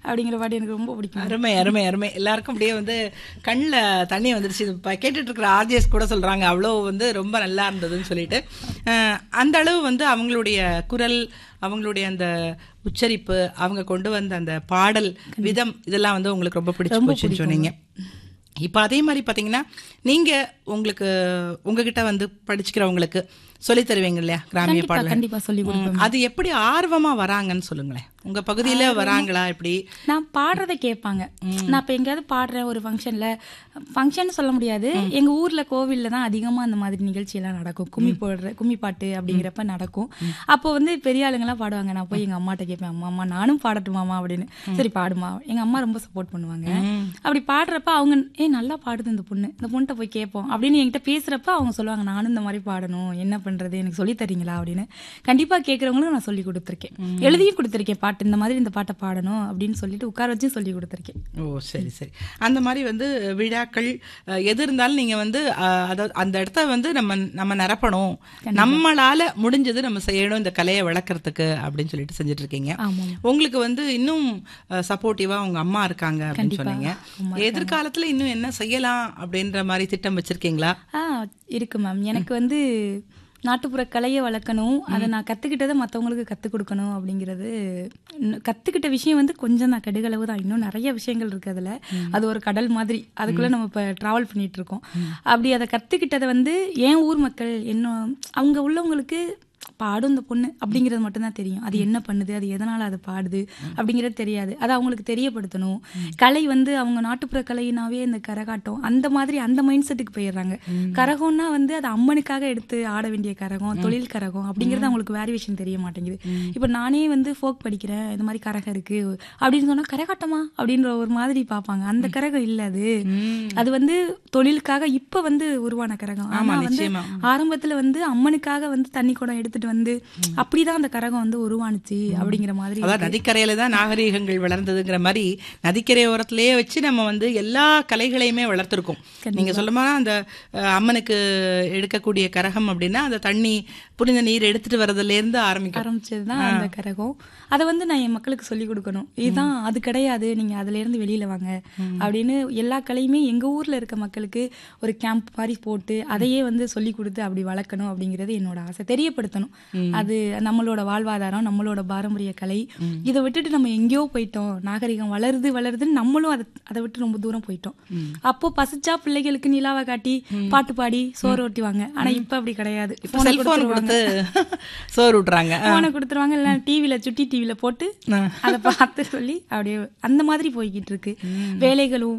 அப்படிங்கிற பாட்டு எனக்கு ரொம்ப பிடிக்கும் அருமை அருமை அருமை எல்லாருக்கும் அப்படியே வந்து கண்ணில் தண்ணி வந்துருச்சு இது இப்போ கேட்டுட்டு இருக்கிற ஆர்ஜிஎஸ் கூட சொல்றாங்க அவ்வளோ வந்து ரொம்ப நல்லா இருந்ததுன்னு சொல்லிட்டு அஹ், அந்த அளவு வந்து அவங்களுடைய குரல் அவங்களுடைய அந்த உச்சரிப்பு அவங்க கொண்டு வந்த அந்த பாடல் விதம் இதெல்லாம் வந்து உங்களுக்கு ரொம்ப பிடிச்சு போச்சுன்னு சொன்னீங்க இப்போ அதே மாதிரி பார்த்தீங்கன்னா நீங்கள் உங்களுக்கு உங்ககிட்ட வந்து படிச்சுக்கிறவங்களுக்கு சொல்லித் தருவீங்க இல்லையா கிராமிய கண்டிப்பா பாடல் கண்டிப்பா சொல்லி கொடுப்பேன் அது எப்படி ஆர்வமா வராங்கன்னு சொல்லுங்களேன் உங்க பகுதியில வராங்களா எப்படி நான் பாடுறத கேட்பாங்க நான் இப்போ எங்கேயாவது பாடுறேன் ஒரு ஃபங்க்ஷனில் ஃபங்க்ஷன் சொல்ல முடியாது எங்க ஊர்ல கோவில்ல தான் அதிகமா அந்த மாதிரி நிகழ்ச்சி எல்லாம் நடக்கும் கும்மி போடுற கும்மி பாட்டு அப்படிங்கிறப்ப நடக்கும் அப்போ வந்து பெரிய ஆளுங்கெல்லாம் பாடுவாங்க நான் போய் எங்க அம்மாட்ட கேட்பேன் அம்மா அம்மா நானும் பாடட்டுமாமா அப்படின்னு சரி பாடுமா எங்க அம்மா ரொம்ப சப்போர்ட் பண்ணுவாங்க அப்படி பாடுறப்ப அவங்க ஏ நல்லா பாடுது இந்த பொண்ணு இந்த பொண்ணுகிட்ட போய் கேட்போம் அப்படின்னு என்கிட்ட பேசுறப்ப அவங்க சொல்லுவாங்க நானும் இந்த மாதிரி பாடணும் என்ன பண்றது எனக்கு சொல்லி தரீங்களா அப்படின்னு கண்டிப்பா கேட்கறவங்களுக்கு நான் சொல்லி கொடுத்துருக்கேன் எழுதியும் கொடுத்துருக்கேன் பாட்டு இந்த மாதிரி இந்த பாட்டை பாடணும் அப்படின்னு சொல்லிட்டு உட்கார வச்சும் சொல்லி கொடுத்துருக்கேன் ஓ சரி சரி அந்த மாதிரி வந்து விழாக்கள் அஹ், எது இருந்தாலும் நீங்க வந்து அஹ், அதாவது அந்த இடத்த வந்து நம்ம நம்ம நிரப்பணும் நம்மளால முடிஞ்சது நம்ம செய்யணும் இந்த கலையை வளர்க்கறதுக்கு அப்படின்னு சொல்லிட்டு செஞ்சுட்டு இருக்கீங்க ஆமாம் உங்களுக்கு வந்து இன்னும் சப்போர்ட்டிவா உங்க அம்மா இருக்காங்க அப்படின்னு சொன்னீங்க எதிர்காலத்துல இன்னும் என்ன செய்யலாம் அப்படின்ற மாதிரி திட்டம் வச்சிருக்கீங்களா ஆ இருக்கு மேம் எனக்கு வந்து நாட்டுப்புற கலையை வளர்க்கணும் அதை நான் கற்றுக்கிட்டதை மற்றவங்களுக்கு கற்றுக் கொடுக்கணும் அப்படிங்கிறது இன்னும் கற்றுக்கிட்ட விஷயம் வந்து கொஞ்சம் தான் கடுகளவு தான் இன்னும் நிறைய விஷயங்கள் இருக்கு அதில் அது ஒரு கடல் மாதிரி அதுக்குள்ளே நம்ம இப்போ ட்ராவல் பண்ணிட்டு இருக்கோம் அப்படி அதை கற்றுக்கிட்டதை வந்து என் ஊர் மக்கள் என்ன அவங்க உள்ளவங்களுக்கு பாடும் இந்த பொண்ணு அப்படிங்கிறது மட்டும்தான் தெரியும் அது என்ன பண்ணுது அது எதனால அது பாடுது அப்படிங்கிறது தெரியாது அதை அவங்களுக்கு தெரியப்படுத்தணும் கலை வந்து அவங்க நாட்டுப்புற கலையினாவே இந்த கரகாட்டம் அந்த மாதிரி அந்த மைண்ட் செட்டுக்கு போயிடுறாங்க கரகம்னா வந்து அது அம்மனுக்காக எடுத்து ஆட வேண்டிய கரகம் தொழில் கரகம் அப்படிங்கிறது அவங்களுக்கு வேரியேஷன் தெரிய மாட்டேங்குது இப்போ நானே வந்து ஃபோக் படிக்கிறேன் இந்த மாதிரி கரகம் இருக்கு அப்படின்னு சொன்னா கரகாட்டமா அப்படின்ற ஒரு மாதிரி பார்ப்பாங்க அந்த கரகம் இல்ல அது அது வந்து தொழிலுக்காக இப்ப வந்து உருவான கரகம் ஆனா வந்து நிச்சயமா. ஆரம்பத்துல வந்து அம்மனுக்காக வந்து தண்ணி குடம் எடுத்துட்டு வந்து அப்படிதான் அந்த கரகம் வந்து உருவானுச்சு அப்படிங்கிற மாதிரி அதான் நதிக்கரையில தான் நாகரீகங்கள் வளர்ந்ததுங்கிற மாதிரி நதிக்கரை ஓரத்திலேயே வச்சு நம்ம வந்து எல்லா கலைகளையுமே வளர்த்துருக்கோம் நீங்க சொல்லுமா அந்த அஹ், அம்மனுக்கு எடுக்கக்கூடிய கரகம் அப்படின்னா அந்த தண்ணி புனித நீர் எடுத்துட்டு வர்றதுல இருந்து ஆரம்பிக்கும் ஆரம்பிச்சதுதான் அந்த கரகம் அதை வந்து நான் என் மக்களுக்கு சொல்லி கொடுக்கணும் இதுதான் அது கிடையாது நீங்க அதுல இருந்து வெளியில வாங்க அப்படின்னு எல்லா கலையுமே எங்க ஊர்ல இருக்க மக்களுக்கு ஒரு கேம்ப் மாதிரி போட்டு அதையே வந்து சொல்லி கொடுத்து அப்படி வளர்க்கணும் அப்படிங்கிறது என்னோட ஆசை தெரியப்படுத்தணும் அது நம்மளோட வாழ்வாதாரம் நம்மளோட பாரம்பரிய கலை இதை விட்டுட்டு நம்ம எங்கேயோ போயிட்டோம் நாகரிகம் வளருது வளருதுன்னு நம்மளும் அதை அதை விட்டு ரொம்ப தூரம் போயிட்டோம் அப்போ பசிச்சா பிள்ளைகளுக்கு நிலாவை காட்டி பாட்டு பாடி சோறு ஓட்டிவாங்க ஆனா இப்ப அப்படி கிடையாது இப்ப செல்போன் கொடுத்து சோறு விட்டுறாங்க போனை கொடுத்துருவாங்க இல்ல டிவில சுட்டி டிவில போட்டு அதை பார்த்து சொல்லி அப்படியே அந்த மாதிரி போய்கிட்டு இருக்கு வேலைகளும்